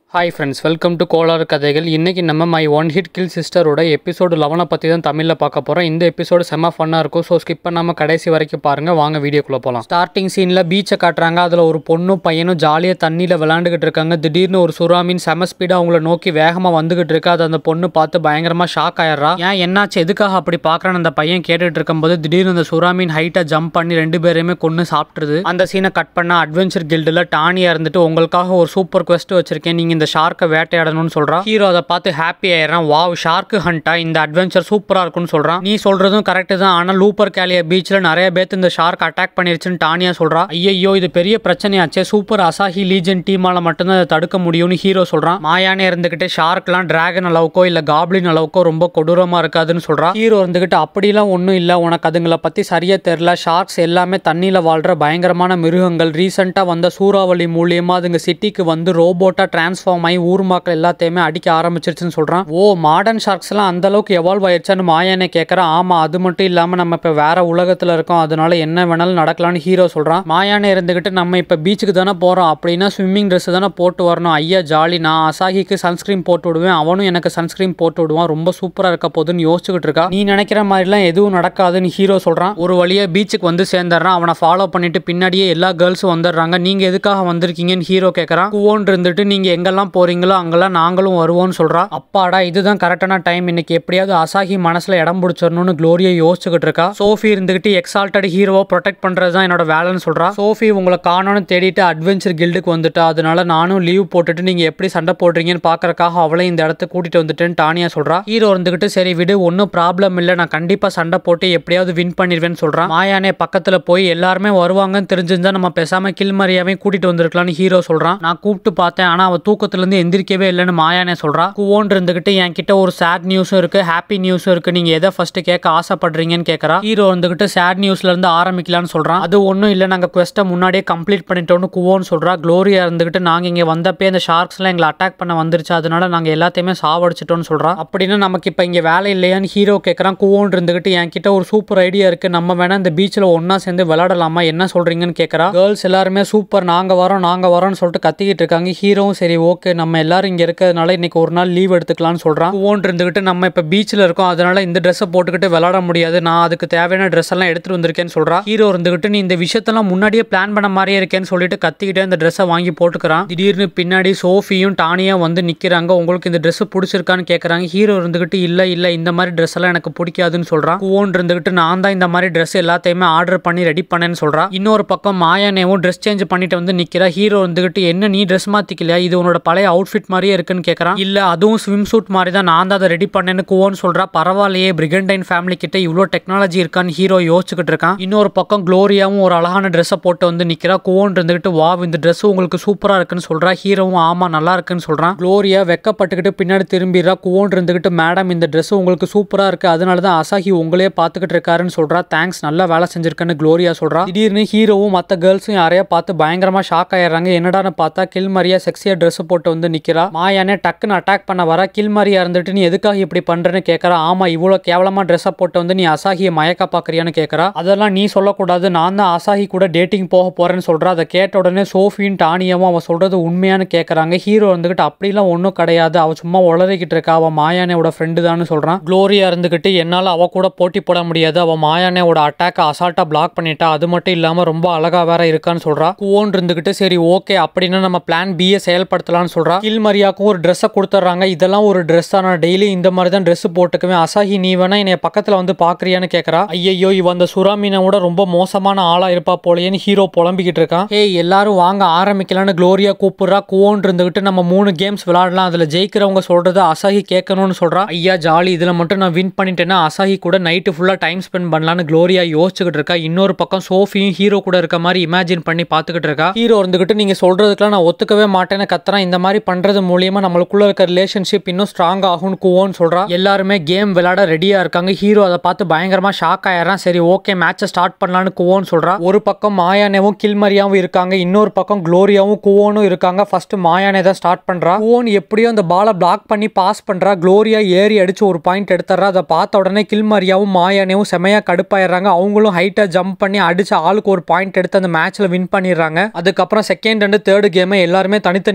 hi friends welcome to கோளாறு கதைகள் இன்றைக்கி நம்ம மை ஒன் ஹிட் கில் சிஸ்டரோட எபிசோடு லெவனை பற்றி தான் தமிழில் பார்க்க போகிறோம் இந்த எபிசோடு செம்ம ஃபன்னாக இருக்கும் ஸோ ஸ்கிப் பண்ணாமல் கடைசி வரைக்கும் பாருங்கள் வாங்க வீடியோக்குள்ளே போகலாம் ஸ்டார்டிங் சீனில் பீச்சை காட்டுறாங்க அதில் ஒரு பொண்ணும் பையனும் ஜாலியாக தண்ணியில் விளாண்டுக்கிட்டு இருக்காங்க திடீர்னு ஒரு சுறாமீன் செம ஸ்பீடாக அவங்கள நோக்கி வேகமாக வந்துகிட்டு இருக்கு அது அந்த பொண்ணு பார்த்து பயங்கரமாக ஷாக் ஆயிடுறா ஏன் என்னாச்சு எதுக்காக அப்படி பார்க்குறான்னு அந்த பையன் கேட்டுட்டு இருக்கும்போது திடீர்னு அந்த சுறாமீன் ஹைட்டாக ஜம்ப் பண்ணி ரெண்டு பேரையுமே கொன்று சாப்பிட்ருது அந்த சீனை கட் பண்ண அட்வென்ச்சர் கில்டில் டானியாக இருந்துட்டு உங்களுக்காக ஒரு சூப்பர் quest வச்சிருக்கேன் நீங்கள் இந்த ஷார்க்கை வேட்டையாடணும்னு சொல்கிறான் ஹீரோ அதை பார்த்து ஹாப்பி ஆயிடுறான் வாவ் ஷார்க்கு ஹண்டா இந்த அட்வென்ச்சர் சூப்பராக இருக்கும்னு சொல்கிறான் நீ சொல்கிறதும் கரெக்டு தான் ஆனால் லூப்பர் கேலியா பீச்சில் நிறைய பேர்த்து இந்த ஷார்க் அட்டாக் பண்ணிருச்சுன்னு டானியா சொல்கிறா ஐயோ இது பெரிய பிரச்சனையாச்சே சூப்பர் அசாஹி லீஜன் டீமால மட்டும்தான் அதை தடுக்க முடியும்னு ஹீரோ சொல்கிறான் மாயானே இருந்துக்கிட்டு ஷார்க்லாம் டிராகன் அளவுக்கோ இல்லை காப்ளின் அளவுக்கோ ரொம்ப கொடூரமாக இருக்காதுன்னு சொல்கிறான் ஹீரோ இருந்துக்கிட்டு அப்படிலாம் ஒன்றும் இல்லை உனக்கு அதுங்களை பற்றி சரியாக தெரில ஷார்க்ஸ் எல்லாமே தண்ணியில் வாழ்கிற பயங்கரமான மிருகங்கள் ரீசெண்டாக வந்த சூறாவளி மூலியமாக அதுங்க சிட்டிக்கு வந்து ரோபோட்டாக டிரான்ஸ்ஃபார்ம் ஆகி ஊர் மக்கள் எல்லாத்தையுமே அடிக்க ஆரம்பிச்சிருச்சுன்னு சொல்கிறான் ஓ மாடர்ன் ஷார்க்ஸ்லாம் அந்த அளவுக்கு எவால்வ் ஆயிடுச்சான்னு மாயானே கேட்குறான் ஆமாம் அது மட்டும் இல்லாமல் நம்ம இப்போ வேற உலகத்தில் இருக்கோம் அதனால என்ன வேணாலும் நடக்கலாம்னு ஹீரோ சொல்கிறான் மாயானே இருந்துக்கிட்டு நம்ம இப்போ பீச்சுக்கு தானே போகிறோம் அப்படின்னா ஸ்விம்மிங் ட்ரெஸ் தானே போட்டு வரணும் ஐயா ஜாலி நான் அசாஹிக்கு சன்ஸ்கிரீன் போட்டு விடுவேன் அவனும் எனக்கு சன்ஸ்கிரீன் போட்டு விடுவான் ரொம்ப சூப்பராக இருக்க போதுன்னு யோசிச்சுக்கிட்டு இருக்கா நீ நினைக்கிற மாதிரிலாம் எதுவும் நடக்காதுன்னு ஹீரோ சொல்கிறான் ஒரு வழியாக பீச்சுக்கு வந்து சேர்ந்துடுறான் அவனை ஃபாலோ பண்ணிட்டு பின்னாடியே எல்லா கேர்ள்ஸும் வந்துடுறாங்க நீங்கள் எதுக்காக வந்திருக்கீங்கன்னு ஹீரோ கேட்குறான் குவோன் இருந்துட்டு நீங்கள் எங்கெல்லாம் போகிறீங்களோ அங்கெல்லாம் நாங்களும் வருவோம்னு சொல்கிறா அப்பாடா இதுதான் கரெக்டான டைம் இன்னைக்கு எப்படியாவது அசாஹி மனசில் இடம் பிடிச்சிடணும்னு க்ளோரியா யோசிச்சுக்கிட்டு இருக்கா சோஃபி இருந்துகிட்டு எக்ஸால்ட்டட் ஹீரோவை ப்ரொடெக்ட் பண்ணுறது தான் என்னோட வேலைன்னு சொல்கிறா சோஃபி உங்களை காணோன்னு தேடிட்டு அட்வென்ச்சர் கில்டுக்கு வந்துட்டா அதனால நானும் லீவ் போட்டுட்டு நீங்கள் எப்படி சண்டை போடுறீங்கன்னு பார்க்கறக்காக அவளை இந்த இடத்துக்கு கூட்டிட்டு வந்துட்டேன்னு டானியா சொல்கிறா ஹீரோ இருந்துகிட்டு சரி விடு ஒன்றும் ப்ராப்ளம் இல்லை நான் கண்டிப்பாக சண்டை போட்டு எப்படியாவது வின் பண்ணிடுவேன்னு சொல்கிறான் மாயானே பக்கத்தில் போய் எல்லாருமே வருவாங்கன்னு தெரிஞ்சிருந்தா நம்ம பேசாமல் கில்மரியாவையும் கூட்டிட்டு வந்திருக்கலாம்னு ஹீரோ சொல்கிறான் நான் கூப்பிட்டு பார்த்தேன் ஆனால் அவள் தூக்கத்துலேருந்து எந்திரிக்கவே இல்லைன்னு மாயானே சொல்கிறா குவோன் இருந்துகிட்டு என்கிட்ட ஒரு சேட் நியூஸும் இருக்குது ஹாப்பி நியூஸும் இருக்குது நீங்கள் எதை ஃபஸ்ட்டு கேட்க ஆசைப்படுறீங்கன்னு கேட்குறா ஹீரோ வந்துகிட்டு சேட் நியூஸ்லேருந்து ஆரம்பிக்கலாம்னு சொல்கிறான் அது ஒன்றும் இல்லை நாங்கள் குவெஸ்ட்டை முன்னாடியே கம்ப்ளீட் பண்ணிட்டோம்னு குவோன்னு சொல்கிறா க்ளோரியா இருந்துகிட்டு நாங்கள் இங்கே வந்தப்பே இந்த ஷார்க்ஸ்லாம் எங்களை அட்டாக் பண்ண வந்துருச்சு அதனால நாங்கள் எல்லாத்தையுமே சாவடிச்சிட்டோம்னு சொல்கிறா அப்படின்னா நமக்கு இப்போ இங்கே வேலை இல்லையான்னு ஹீரோ கேட்குறான் குவோன் இருந்துகிட்டு என்கிட்ட ஒரு சூப்பர் ஐடியா இருக்குது நம்ம வேணா இந்த பீச்சில் ஒன்றா சேர்ந்து விளையாடலாமா என்ன சொல்கிறீங்கன்னு கேட்குறா கேர்ள்ஸ் எல்லாருமே சூப்பர் நாங்கள் வரோம் நாங்கள் வரோம்னு சொல்லிட்டு கத்திக்கிட்டு இருக்காங்க ஹீரோவும் சரி ஓகே நம்ம எல்லாரும் இங்கே இருக்கிறதுனால இன்னைக்கு ஒரு நாள் லீவ் எடுத்துக்கலாம்னு சொல்கிறான் ஓன் இருந்துக்கிட்டு நம்ம இப்போ பீச்சில் இருக்கோம் அதனால இந்த ட்ரெஸ்ஸை போட்டுக்கிட்டு விளாட முடியாது நான் அதுக்கு தேவையான ட்ரெஸ் எல்லாம் எடுத்துட்டு வந்திருக்கேன்னு சொல்கிறா ஹீரோ இருந்துக்கிட்டு நீ இந்த விஷயத்தெல்லாம் முன்னாடியே பிளான் பண்ண மாதிரியே இருக்கேன்னு சொல்லிட்டு கத்திக்கிட்டே இந்த ட்ரெஸ்ஸை வாங்கி போட்டுக்கிறான் திடீர்னு பின்னாடி சோஃபியும் டானியும் வந்து நிற்கிறாங்க உங்களுக்கு இந்த ட்ரெஸ் பிடிச்சிருக்கான்னு கேட்குறாங்க ஹீரோ இருந்துக்கிட்டு இல்லை இல்லை இந்த மாதிரி ட்ரெஸ் எல்லாம் எனக்கு பிடிக்காதுன்னு சொல்கிறான் ஓன் இருந்துக்கிட்டு நான் தான் இந்த மாதிரி ட்ரெஸ் எல்லாத்தையுமே ஆர்டர் பண்ணி ரெடி பண்ணேன்னு சொல்கிறா இன்னொரு பக்கம் மாயானேவும் ட்ரெஸ் சேஞ்ச் பண்ணிட்டு வந்து நிற்கிறா ஹீரோ இருந்துக்கிட்டு என்ன நீ ட்ரெஸ் மாற்றிக்கலையா இது உன்னோட பழைய அவுட்ஃபிட் மாதிரியே இருக்குன்னு கேட்குறான் இல்லை அதுவும் ஸ்விம் சூட் மாதிரி தான் நான் தான் அதை ரெடி பண்ணேன்னு குவோன்னு சொல்கிறா பரவாயில்லையே பிரிகண்டைன் ஃபேமிலி கிட்ட இவ்வளோ டெக்னாலஜி இருக்கான்னு ஹீரோ யோசிச்சுக்கிட்டு இருக்கான் இன்னொரு பக்கம் க்ளோரியாவும் ஒரு அழகான ட்ரெஸ்ஸை போட்டு வந்து நிற்கிறா குவோன் இருந்துக்கிட்டு வா இந்த ட்ரெஸ் உங்களுக்கு சூப்பராக இருக்குன்னு சொல்கிறா ஹீரோவும் ஆமாம் நல்லா இருக்குன்னு சொல்கிறான் க்ளோரியா வெக்கப்பட்டுக்கிட்டு பின்னாடி திரும்பிடுறா குவோன் இருந்துக்கிட்டு மேடம் இந்த ட்ரெஸ் உங்களுக்கு சூப்பராக இருக்குது அதனால தான் அசாஹி உங்களே பார்த்துக்கிட்டு இருக்காருன்னு சொல்கிறா தேங்க்ஸ் நல்லா வேலை செஞ்சிருக்கேன்னு க்ளோரியா சொல்கிறா திடீர்னு ஹீரோவும் மற்ற கேர்ள்ஸும் யாரையா பார்த்து பயங்கரமாக ஷாக் ஆயிடுறாங்க என்னடான்னு பார்த்தா கில்மரியா செக்ஸியாக ட்ரெஸ் போட்டு வந்து நிற்கிறா மாயானே டக்குன்னு அட்டாக் பண்ண வர கில்மரியா இருந்துட்டு நீ எதுக்காக இப்படி பண்ணுறேன்னு கேட்குறா ஆமாம் இவ்வளோ கேவலமாக ட்ரெஸ்ஸை போட்டு வந்து நீ அசாஹியை மயக்க பார்க்குறியான்னு கேட்குறா அதெல்லாம் நீ சொல்லக்கூடாது நான் தான் அசாஹி கூட டேட்டிங் போக போகிறேன்னு சொல்கிறா அதை கேட்ட உடனே சோஃபியும் டானியாவும் அவன் சொல்கிறது உண்மையானு கேட்குறாங்க ஹீரோ இருந்துக்கிட்டு அப்படிலாம் ஒன்றும் கிடையாது அவள் சும்மா உளறிக்கிட்டு இருக்கா அவள் மாயானேவோட ஃப்ரெண்டு தான் சொல்கிறான் க்ளோரியா இருந்துக்கிட்டு என்னால் அவள் கூட போட்டி போட முடியாது அவள் மாயானேவோட அட்டாக்கை அசால்ட்டாக பிளாக் பண்ணிட்டா அது மட்டும் இல்லாமல் ரொம்ப அழகா வேற இருக்கான்னு சொல்கிறா குவோன் இருந்துக்கிட்டு சரி ஓகே அப்படின்னா நம்ம பிளான் பியை செயல்படுத்தலாம்னு சொல்கிறா கில்மரியாக்கும் ஒரு ட்ரெஸ்ஸை கொடுத்துட்றாங்க இதெல்லாம் ஒரு ட்ரெஸ் தான் நான் டெய்லி இந்த மாதிரி தான் ட்ரெஸ் போட்டுக்குவேன் அசாஹி நீ வேணா என்னை பக்கத்தில் வந்து பார்க்குறியான்னு கேட்குறா ஐயையோ இவ அந்த சுறாமீனை விட ரொம்ப மோசமான ஆளாக இருப்பா போலேன்னு ஹீரோ புலம்பிக்கிட்டு இருக்கான் ஏய் எல்லாரும் வாங்க ஆரம்பிக்கலான்னு க்ளோரியா கூப்பிடுறா குவோன் இருந்துக்கிட்டு நம்ம மூணு கேம்ஸ் விளாடலாம் அதில் ஜெயிக்கிறவங்க சொல்கிறத அசாஹி கேட்கணும்னு சொல்கிறா ஐயா ஜாலி இதில் மட்டும் நான் வின் பண்ணிட்டேன்னா அசாஹி கூட நைட்டு ஃபுல்லாக டைம் ஸ்பெண்ட் பண்ணலான்னு க்ளோரியா யோசிச்சுக்கிட்டு இருக்கா இன்னொரு பக்கம் சோஃபியும் ஹீரோ கூட இருக்க மாதிரி இமேஜின் பண்ணி பார்த்துக்கிட்டு இருக்கா ஹீரோ இருந்துக்கிட்டு நீங்கள் சொல்கிறதுக்குலாம் நான் ஒத்துக்கவே மாட்டேன்னு கத்துறான் இந்த மாதிரி பண்ணுறது மூலியமாக நம்மளுக்குள்ள இருக்க ரிலேஷன்ஷிப் இன்னும் ஸ்ட்ராங் ஆகும்னு குவோன்னு சொல்கிறா எல்லாருமே கேம் விளையாட ரெடியாக இருக்காங்க ஹீரோ அதை பார்த்து பயங்கரமாக ஷாக் ஆயிடுறான் சரி ஓகே மேட்சை ஸ்டார்ட் பண்ணலான்னு குவோன்னு சொல்கிறா ஒரு பக்கம் மாயானேவும் கில்மரியாவும் இருக்காங்க இன்னொரு பக்கம் க்ளோரியாவும் குவோனும் இருக்காங்க ஃபர்ஸ்ட் மாயானே தான் ஸ்டார்ட் பண்ணுறா குவோன் எப்படியோ அந்த பாலை பிளாக் பண்ணி பாஸ் பண்ணுறா க்ளோரியா ஏறி அடிச்சு ஒரு பாயிண்ட் எடுத்துறா அதை பார்த்த உடனே கில்மரியாவும் மாயானேவும் செமையாக கடுப்பாயிடுறாங்க அவங்களும் ஹைட்டாக ஜம்ப் பண்ணி அடிச்சு ஆளுக்கு ஒரு பாயிண்ட் எடுத்து அந்த மேட்ச்ல வின் பண்ணிடுறாங்க அதுக்கப்புறம் செகண்ட் அண்ட் தேர்ட் கேமை எல்லாருமே தனித்தனியாக விளையாட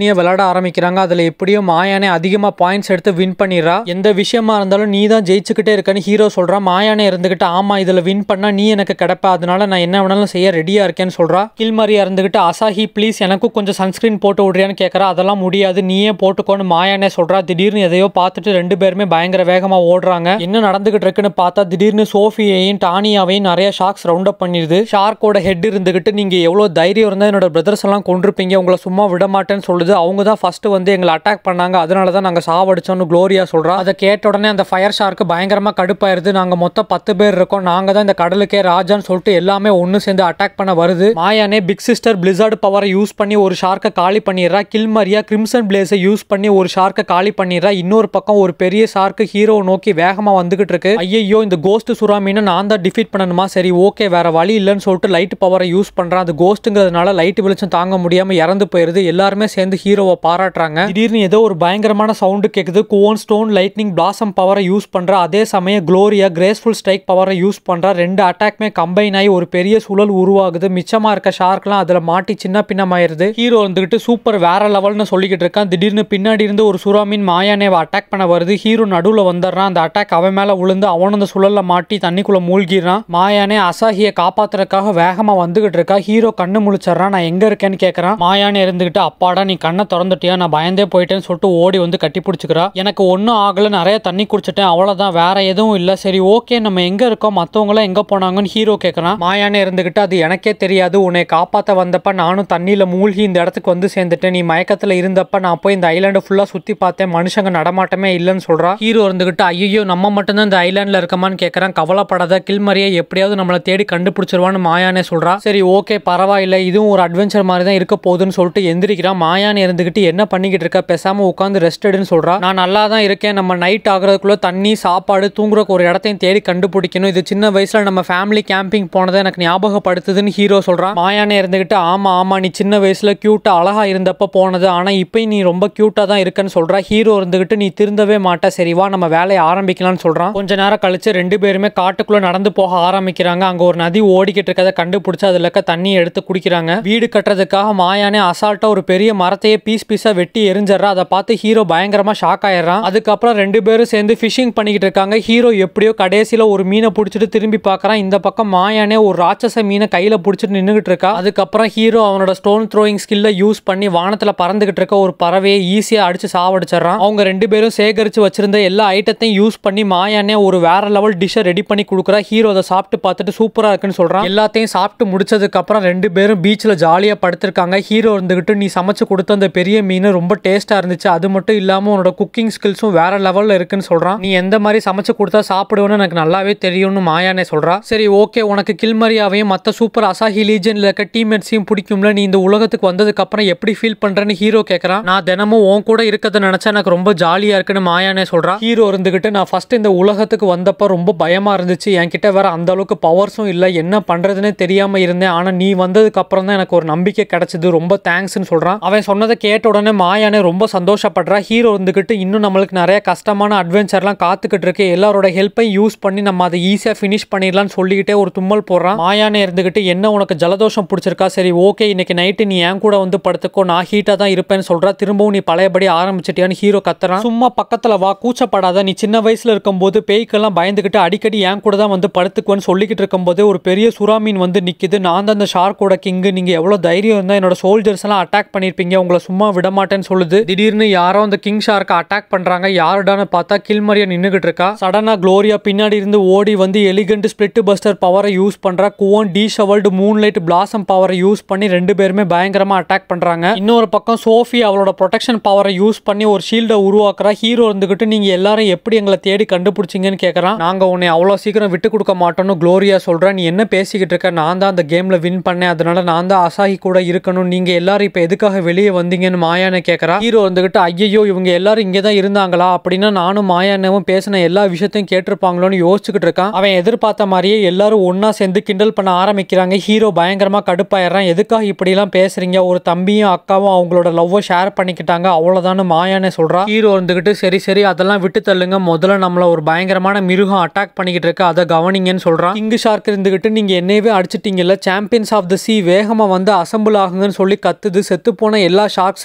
விளையாட ஆரம்பிக்கிறாங்க அதுல எப்படியோ மாயானே அதிகமா பாயிண்ட்ஸ் எடுத்து வின் பண்ணிடுறா எந்த விஷயமா இருந்தாலும் நீ தான் ஜெயிச்சுக்கிட்டே இருக்கன்னு ஹீரோ சொல்றான் மாயானே இருந்துகிட்டு ஆமா இதுல வின் பண்ணா நீ எனக்கு கிடைப்ப அதனால நான் என்ன வேணாலும் செய்ய ரெடியா இருக்கேன்னு சொல்றா கில்மாரியா இருந்துகிட்டு அசாஹி ப்ளீஸ் எனக்கும் கொஞ்சம் சன்ஸ்கிரீன் போட்டு விடுறியான்னு கேட்கறா அதெல்லாம் முடியாது நீயே போட்டுக்கோன்னு மாயானே சொல்றா திடீர்னு எதையோ பார்த்துட்டு ரெண்டு பேருமே பயங்கர வேகமா ஓடுறாங்க என்ன நடந்துகிட்டு இருக்குன்னு பார்த்தா திடீர்னு சோஃபியையும் டானியாவையும் நிறைய ஷார்க்ஸ் ரவுண்ட் அப் பண்ணிடுது ஷார்க்கோட ஹெட் இருந்துகிட்டு நீங்க எவ்வளவு தைரியம் இருந்தா என்னோட பிரதர்ஸ் எல்லாம் கொண்டிருப்பீங்க உங்களை சும்மா விட மாட்டேன்னு சொல்லுது அவங்க தான் ஃபர்ஸ்ட் வந்து எங்களை அட்டாக் பண்ணாங்க அதனால தான் நாங்க சாவடிச்சோம்னு க்ளோரியா சொல்றா அதை கேட்ட உடனே அந்த ஃபயர் ஷார்க்கு பயங்கரமா கடுப்பாயிருது நாங்க மொத்தம் பத்து பேர் இருக்கோம் நாங்க தான் இந்த கடலுக்கே ராஜான்னு சொல்லிட்டு எல்லாமே ஒன்று சேர்ந்து அட்டாக் பண்ண வருது மாயானே பிக் சிஸ்டர் பிளிசார்டு பவரை யூஸ் பண்ணி ஒரு ஷார்க்கை காலி பண்ணிடுறா கில்மரியா கிரிம்சன் பிளேஸை யூஸ் பண்ணி ஒரு ஷார்க்கை காலி பண்ணிடுறா இன்னொரு பக்கம் ஒரு பெரிய ஷார்க்கு ஹீரோ நோக்கி வேகமா வந்துகிட்டு இருக்கு ஐயோ இந்த கோஸ்ட் சுறாமீனை நான் தான் டிஃபீட் பண்ணணுமா சரி ஓகே வேற வழி இல்லைன்னு சொல்லிட்டு லைட் பவரை யூஸ் பண்றான் அது கோஸ்ட்டுங்கிறதுனால லைட் வெளிச்சம் தாங்க முடியாம இறந்து போயிருது எல்லாருமே சேர்ந்து ஹீரோவை பாராட்டுறாங்க திடீர்னு ஏதோ ஒரு பயங்கரமான சவுண்டு கேக்குது குவோன் ஸ்டோன் லைட்னிங் பிளாசம் பவரை யூஸ் பண்றா அதே சமயம் க்ளோரியா கிரேஸ்ஃபுல் ஸ்ட்ரைக் பவரை யூஸ் பண்றா ரெண்டு அட்டாக்மே கம்பைன் ஆகி ஒரு பெரிய சுழல் உருவாகுது மிச்சமா இருக்க ஷார்க்லாம் அதுல மாட்டி சின்ன பின்னமாயிருது ஹீரோ வந்துகிட்டு சூப்பர் வேற லெவல்னு சொல்லிக்கிட்டு இருக்கான் திடீர்னு பின்னாடி இருந்து ஒரு சுறாமீன் மாயானேவை அட்டாக் பண்ண வருது ஹீரோ நடுவுல வந்துடுறான் அந்த அட்டாக் அவன் மேல விழுந்து அவனும் அந்த சுழல்ல மாட்டி தண்ணிக்குள்ள மூழ்கிடுறான் மாயானே அசாஹியை காப்பாத்துறதுக்காக வேகமா வந்துகிட்டு இருக்கா ஹீரோ கண்ணு முழிச்சிடுறான் நான் எங்க இருக்கேன்னு கேக்குறான் மாயானே இருந்துகிட்டு அப்பாடா நீ கண்ணை திறந்துட்டியா நான் பயந்தே போயிட்டேன்னு சொல்லிட்டு ஓடி வந்து கட்டி பிடிச்சிக்கிறா எனக்கு ஒன்றும் ஆகல நிறைய தண்ணி குடிச்சிட்டேன் அவ்வளவுதான் வேற எதுவும் இல்ல சரி ஓகே நம்ம எங்க இருக்கோம் மத்தவங்களாம் எங்க போனாங்கன்னு ஹீரோ கேக்குறான் மாயானே இருந்துகிட்டு அது எனக்கே தெரியாது உன்னை காப்பாத்த வந்தப்ப நானும் தண்ணியில மூழ்கி இந்த இடத்துக்கு வந்து சேர்ந்துட்டேன் நீ மயக்கத்துல இருந்தப்ப நான் போய் இந்த ஐலாண்டு ஃபுல்லா சுத்தி பார்த்தேன் மனுஷங்க நடமாட்டமே இல்லைன்னு சொல்றா ஹீரோ இருந்துகிட்டு ஐயோ நம்ம மட்டும்தான் இந்த ஐலாண்ட்ல இருக்கமான்னு கேக்குறான் கவலைப்படாத கில்மரியை எப்படியாவது நம்மளை தேடி கண்டுபிடிச்சிருவான்னு மாயானே சொல்றா சரி ஓகே பரவாயில்ல இதுவும் ஒரு அட்வென்ச்சர் மாதிரி தான் இருக்க போகுதுன்னு சொல்லிட்டு எந்திரிக்கிறான் மாயானே இருந்துகிட்டு என்ன பண்ணிக்கிட்டு இருக்க பேசாம உட்காந்து ரெஸ்ட் எடுன்னு சொல்றா நான் நல்லா தான் இருக்கேன் நம்ம நைட் ஆகுறதுக்குள்ள தண்ணி சாப்பாடு தூங்குறக்கு ஒரு இடத்தையும் தேடி கண்டுபிடிக்கணும் இது சின்ன வயசுல நம்ம ஃபேமிலி கேம்பிங் போனதை எனக்கு ஞாபகப்படுத்துதுன்னு ஹீரோ சொல்றான் மாயானே இருந்துகிட்டு ஆமா ஆமா நீ சின்ன வயசுல கியூட்டா அழகா இருந்தப்ப போனது ஆனா இப்போ நீ ரொம்ப கியூட்டா தான் இருக்கன்னு சொல்றா ஹீரோ இருந்துகிட்டு நீ திருந்தவே மாட்ட சரி வா நம்ம வேலையை ஆரம்பிக்கலாம்னு சொல்றான் கொஞ்ச நேரம் கழிச்சு ரெண்டு பேருமே காட்டுக்குள்ள நடந்து போக ஆரம்பிக்கிறாங்க அங்க ஒரு நதி ஓடிக்கிட்டு இருக்கதை கண்டுபிடிச்சு அதுல இருக்க தண்ணியை எடுத்து குடிக்கிறாங்க வீடு கட்டுறதுக்காக மாயானே அசால்ட்டா ஒரு பெரிய மரத்தையே பீஸ் பீஸா வெட்டி எரிஞ்சிடறா அதை பார்த்து ஹீரோ பயங்கரமா ஷாக் ஆயிடுறான் அதுக்கப்புறம் ரெண்டு பேரும் சேர்ந்து ஃபிஷிங் பண்ணிக்கிட்டு இருக்காங்க ஹீரோ எப்படியோ கடைசியில ஒரு மீனை பிடிச்சிட்டு திரும்பி பார்க்கறான் இந்த பக்கம் மாயானே ஒரு ராட்சச மீனை கையில பிடிச்சிட்டு நின்னுகிட்டு இருக்கா அதுக்கப்புறம் ஹீரோ அவனோட ஸ்டோன் த்ரோயிங் ஸ்கில்ல யூஸ் பண்ணி வானத்துல பறந்துகிட்டு இருக்க ஒரு பறவையை ஈஸியா அடிச்சு சாவடிச்சிடறான் அவங்க ரெண்டு பேரும் சேகரிச்சு வச்சிருந்த எல்லா ஐட்டத்தையும் யூஸ் பண்ணி மாயானே ஒரு வேற லெவல் டிஷ்ஷை ரெடி பண்ணி கொடுக்குறா ஹீரோ அதை சாப்பிட்டு பார்த்துட்டு சூப்பரா இருக்குன்னு சொல்றான் எல்லாத்தையும் சாப்பிட்டு முடிச்சதுக்கு அப்புறம் ரெண்டு பேரும் பீச்ல ஜாலியா படுத்திருக்காங்க ஹீரோ இருந்துகிட்டு நீ சமைச்சு கொடுத்த அந்த பெரிய மீன் ரொம்ப டேஸ்டா இருந்துச்சு அது மட்டும் இல்லாம உன்னோட குக்கிங் ஸ்கில்ஸும் வேற லெவல்ல இருக்குன்னு சொல்றான் நீ எந்த மாதிரி சமைச்சு கொடுத்தா சாப்பிடுவேன்னு எனக்கு நல்லாவே தெரியும்னு மாயானே சொல்றா சரி ஓகே உனக்கு கில்மரியாவையும் மத்த சூப்பர் அசாஹி லீஜன்ல இருக்க டீம்மேட்ஸையும் பிடிக்கும்ல நீ இந்த உலகத்துக்கு வந்ததுக்கு அப்புறம் எப்படி ஃபீல் பண்றேன்னு ஹீரோ கேக்குறான் நான் தினமும் உன் கூட இருக்கிறத நினைச்சா எனக்கு ரொம்ப ஜாலியா இருக்குன்னு மாயானே சொல்றா ஹீரோ இருந்துகிட்டு நான் ஃபர்ஸ்ட் இந்த உலகத்துக்கு வந்தப்ப ரொம்ப பயமா இருந்துச்சு என்கிட்ட வேற அந்த அளவுக்கு பவர்ஸும் இல்ல என்ன பண்றதுன்னே தெரியாம இருந்தேன் ஆனா நீ வந்ததுக்கு அப்புறம் தான் எனக்கு ஒரு நம்பிக்கை கிடைச்சது ரொம்ப தேங்க்ஸ்னு சொல்றான் அவன் சொன்னதை கேட்ட உடனே மாயானே ரொம்ப சந்தோஷப்படுறா ஹீரோ இருந்துகிட்டு இன்னும் நம்மளுக்கு நிறைய கஷ்டமான அட்வென்ச்சர்லாம் காத்துக்கிட்டு இருக்கு எல்லாரோட ஹெல்ப்பையும் யூஸ் பண்ணி நம்ம அதை ஈஸியா ஃபினிஷ் பண்ணிடலாம்னு சொல்லிக்கிட்டே ஒரு தும்மல் போடுறான் மாயானே இருந்துகிட்டு என்ன உனக்கு ஜலதோஷம் பிடிச்சிருக்கா சரி ஓகே இன்னைக்கு நைட்டு நீ என் கூட வந்து படுத்துக்கோ நான் ஹீட்டா தான் இருப்பேன்னு சொல்றா திரும்பவும் நீ பழையபடி ஆரம்பிச்சிட்டியான்னு ஹீரோ கத்துறான் சும்மா பக்கத்துல வா கூச்சப்படாத நீ சின்ன வயசுல இருக்கும்போது பேய்க்கெல்லாம் பயந்துகிட்டு அடிக்கடி என் கூட தான் வந்து படுத்துக்குவேன்னு சொல்லிக்கிட்டு இருக்கும்போது ஒரு பெரிய சுறாமீன் வந்து நிக்குது நான் தான் அந்த ஷார்க்கோட கிங்கு நீங்க எவ்வளவு தைரியம் இருந்தா என்னோட சோல்ஜர்ஸ் எல்லாம் அட்டாக் பண்ணிருப்பீங்க உங்களை சும்மா விட மாட்டேன்னு சொல்லுது திடீர்னு யாரோ அந்த கிங் ஷார்க்கை அட்டாக் பண்றாங்க யாருடான்னு பார்த்தா கில்மரியா நின்னுகிட்டு இருக்கா சடனா க்ளோரியா பின்னாடி இருந்து ஓடி வந்து எலிகண்ட் ஸ்பிளிட் பஸ்டர் பவரை யூஸ் பண்றா குவோன் டி ஷவல்டு மூன்லைட் பிளாசம் பவரை யூஸ் பண்ணி ரெண்டு பேருமே பயங்கரமா அட்டாக் பண்றாங்க இன்னொரு பக்கம் சோஃபி அவளோட ப்ரொடெக்ஷன் பவரை யூஸ் பண்ணி ஒரு ஷீல்டை உருவாக்குறா ஹீரோ இருந்துகிட்டு நீங்க எல்லாரும் எப்படி எங்களை தேடி கண்டுபிடிச்சிங்கன்னு கேக்குறான் நாங்க உன்னை அவ்வளோ சீக்கிரம் விட்டு கொடுக்க மாட்டோம்னு க்ளோரியா சொல்றா நீ என்ன பேசிக்கிட்டு இருக்க நான் தான் அந்த கேம்ல வின் பண்ணேன் அதனால நான் தான் அசாஹி கூட இருக்கணும் நீங்க எல்லாரும் இப்ப எதுக்காக வெளியே வந்தீங்கன்னு மாயானை கேக்குறா ஹீரோ வந்துகிட்டு ஐயோ இவங்க எல்லாரும் இங்கே தான் இருந்தாங்களா அப்படின்னா நானும் மாயானவும் பேசின எல்லா விஷயத்தையும் கேட்டிருப்பாங்களோன்னு யோசிச்சுக்கிட்டு இருக்கான் அவன் எதிர்பார்த்த மாதிரியே எல்லாரும் ஒண்ணா சேர்ந்து கிண்டல் பண்ண ஆரம்பிக்கிறாங்க ஹீரோ பயங்கரமா கடுப்பாயிடுறான் எதுக்காக இப்படிலாம் பேசுறீங்க ஒரு தம்பியும் அக்காவும் அவங்களோட லவ்வை ஷேர் பண்ணிக்கிட்டாங்க அவ்வளவுதான்னு மாயானே சொல்றா ஹீரோ இருந்துகிட்டு சரி சரி அதெல்லாம் விட்டு தள்ளுங்க முதல்ல நம்மள ஒரு பயங்கரமான மிருகம் அட்டாக் பண்ணிக்கிட்டு இருக்கு அதை கவனிங்கன்னு சொல்றான் கிங்கு ஷார்க் இருந்துகிட்டு நீங்க என்னையவே அடிச்சிட்டீங்கல்ல சாம்பியன்ஸ் ஆஃப் த சி வேகமா வந்து அசம்பிள் ஆகுங்கன்னு சொல்லி கத்துது செத்து போன எல்லா ஷார்க்ஸுமே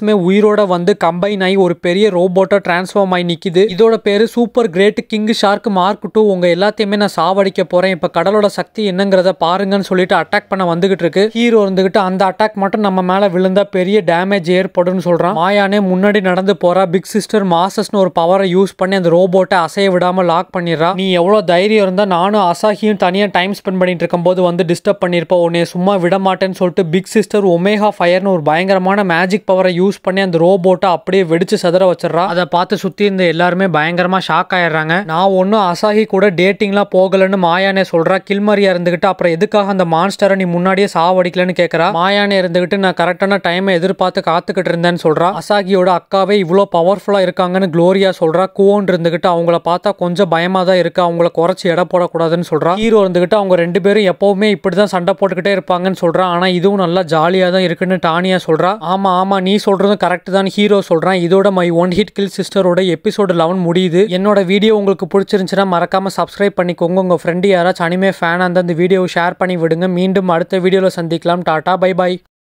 எல்லாத்துமே உயிரோட வந்து கம்பைன் ஆகி ஒரு பெரிய ரோபோட்டா டிரான்ஸ்ஃபார்ம் ஆகி நிக்குது இதோட பேரு super great king shark mark two உங்க எல்லாத்தையுமே நான் சாவடிக்க போறேன் இப்ப கடலோட சக்தி என்னங்கிறத பாருங்கன்னு சொல்லிட்டு அட்டாக் பண்ண வந்துகிட்டு இருக்கு ஹீரோ இருந்துகிட்டு அந்த அட்டாக் மட்டும் நம்ம மேல விழுந்தா பெரிய டேமேஜ் ஏற்படும்னு சொல்றான் மாயானே முன்னாடி நடந்து போறா பிக் சிஸ்டர் மாசஸ்னு ஒரு பவரை யூஸ் பண்ணி அந்த ரோபோட்டை அசைய விடாம லாக் பண்ணிடுறா நீ எவ்வளவு தைரியம் இருந்தா நானும் அசாஹியும் தனியா டைம் ஸ்பெண்ட் பண்ணிட்டு இருக்கும்போது வந்து டிஸ்டர்ப் பண்ணிருப்ப உன்னை சும்மா விட மாட்டேன்னு சொல்லிட்டு பிக் சிஸ்டர் ஒமேகா ஃபயர்னு ஒரு பயங்கரமான மேஜிக் பவரை யூஸ் பண்ணி அந்த ரோபோட்டை அப்படியே வெடிச்சு சதற வச்சிடறா அதை பார்த்து சுத்தி இருந்த எல்லாருமே பயங்கரமா ஷாக் ஆயிடுறாங்க நான் ஒன்றும் அசாஹி கூட டேட்டிங்லாம் போகலன்னு மாயானே சொல்றா கில்மரியா இருந்துகிட்டு அப்புறம் எதுக்காக அந்த மான்ஸ்டரை நீ முன்னாடியே சாவடிக்கலன்னு கேட்கறா மாயானே இருந்துகிட்டு நான் கரெக்டான டைமை எதிர்பார்த்து காத்துக்கிட்டு இருந்தேன்னு சொல்றா அசாகியோட அக்காவே இவ்வளோ பவர்ஃபுல்லா இருக்காங்கன்னு க்ளோரியா சொல்றா குவோன் இருந்துகிட்டு அவங்கள பார்த்தா கொஞ்சம் பயமா தான் இருக்கு அவங்கள குறைச்சி எடை போடக்கூடாதுன்னு சொல்றா ஹீரோ இருந்துகிட்டு அவங்க ரெண்டு பேரும் எப்பவுமே இப்படிதான் சண்டை போட்டுக்கிட்டே இருப்பாங்கன்னு சொல்றா ஆனா இதுவும் நல்லா ஜாலியா தான் இருக்குன்னு டானியா சொல்றா ஆமா ஆமா நீ சொல்றதும் கரெக்ட் தான் ஹீரோ சொல்றான் இதோட மை ஒன் ஹிட் கில் சிஸ்டரோட எபிசோடு லெவன் முடியுது என்னோட வீடியோ உங்களுக்கு பிடிச்சிருந்துச்சுன்னா மறக்காம சப்ஸ்கிரைப் பண்ணிக்கோங்க உங்க ஃப்ரெண்டு யாராச்சும் அனிமே ஃபேனாக இருந்தால் இந்த வீடியோவை ஷேர் பண்ணி விடுங்க மீண்டும் அடுத்த வீடியோவில் சந்திக்கலாம் டாடா பை பை